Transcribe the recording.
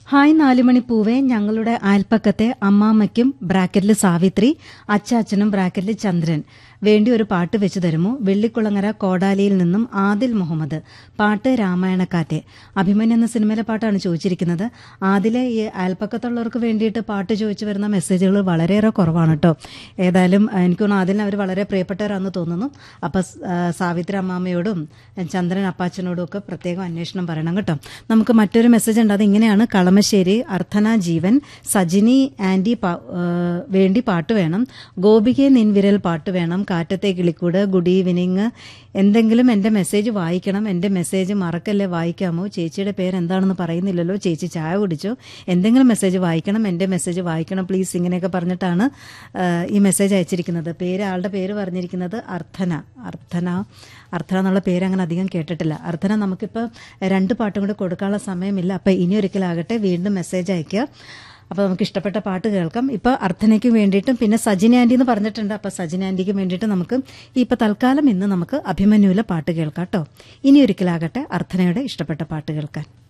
hi നാലുമണി പൂവേ ഞങ്ങളുടെ അയൽപ്പക്കത്തെ അമ്മാമ്മയ്ക്കും ബ്രാക്കറ്റിൽ സാവിത്രി അച്ചാച്ചനും ബ്രാക്കറ്റിൽ ചന്ദ്രൻ വേണ്ടി ഒരു പാട്ട് വെച്ച് തരുമോ വെള്ളിക്കുളങ്ങര കോടാലിയിൽ നിന്നും ആദിൽ മുഹമ്മദ് പാട്ട് രാമായണക്കാറ്റെ അഭിമന്യു എന്ന സിനിമയിലെ പാട്ടാണ് ചോദിച്ചിരിക്കുന്നത് ആദിലെ ഈ അയൽപ്പക്കത്തുള്ളവർക്ക് വേണ്ടിയിട്ട് പാട്ട് ചോദിച്ചു വരുന്ന മെസ്സേജുകൾ വളരെയേറെ കുറവാണ് കേട്ടോ ഏതായാലും ആ, എനിക്ക് തോന്നുന്നു ആദിലിന് അവർ വളരെ പ്രിയപ്പെട്ടവരാണെന്ന് തോന്നുന്നു അപ്പം സാവിത്രി അമ്മാമ്മയോടും ചന്ദ്രൻ അപ്പാച്ചനോടും ഒക്കെ പ്രത്യേകം അന്വേഷണം പറയണം കേട്ടോ നമുക്ക് മറ്റൊരു മെസ്സേജ് ഉണ്ട് അത് ഇങ്ങനെയാണ് കളമശ്ശേരി അർത്ഥന ജീവൻ സജിനി ആൻറ്റി പാ- ആ, വേണ്ടി പാട്ട് വേണം ഗോപികെ നിൻവിരൽ പാട്ട് വേണം കാറ്റത്തെ കിളിക്കൂട് ഗുഡ് ഈവനിങ് എന്തെങ്കിലും എൻ്റെ മെസ്സേജ് വായിക്കണം എൻ്റെ മെസ്സേജ് മറക്കല്ലേ വായിക്കാമോ ചേച്ചിയുടെ പേര് എന്താണെന്ന് പറയുന്നില്ലല്ലോ ചേച്ചി ചായ കുടിച്ചോ എന്തെങ്കിലും മെസ്സേജ് വായിക്കണം എൻ്റെ മെസ്സേജ് വായിക്കണം പ്ലീസ് ഇങ്ങനെയൊക്കെ പറഞ്ഞിട്ടാണ് ആ, ഈ മെസ്സേജ് അയച്ചിരിക്കുന്നത് പേര് ആളുടെ പേര് പറഞ്ഞിരിക്കുന്നത് അർത്ഥന അർത്ഥന അർത്ഥന എന്നുള്ള പേര് അങ്ങനെ അധികം കേട്ടിട്ടില്ല അർത്ഥന നമുക്കിപ്പോൾ രണ്ട് പാട്ടും കൂടി കൊടുക്കാനുള്ള സമയമില്ല അപ്പം ഇനി ഒരിക്കലാകട്ടെ വീണ്ടും മെസ്സേജ് അയക്കുക അപ്പോൾ നമുക്ക് ഇഷ്ടപ്പെട്ട പാട്ട് കേൾക്കാം ഇപ്പോൾ അർത്ഥനയ്ക്ക് വേണ്ടിയിട്ടും പിന്നെ സജിന ആൻറ്റി എന്ന് പറഞ്ഞിട്ടുണ്ട് അപ്പോൾ സജിന ആൻറ്റിക്ക് വേണ്ടിയിട്ട് നമുക്ക് ഇപ്പോൾ തൽക്കാലം ഇന്ന് നമുക്ക് അഭിമന്യുവിലെ പാട്ട് കേൾക്കാം കേട്ടോ ഇനി ഒരിക്കലാകട്ടെ അർത്ഥനയുടെ ഇഷ്ടപ്പെട്ട പാട്ട് കേൾക്കാൻ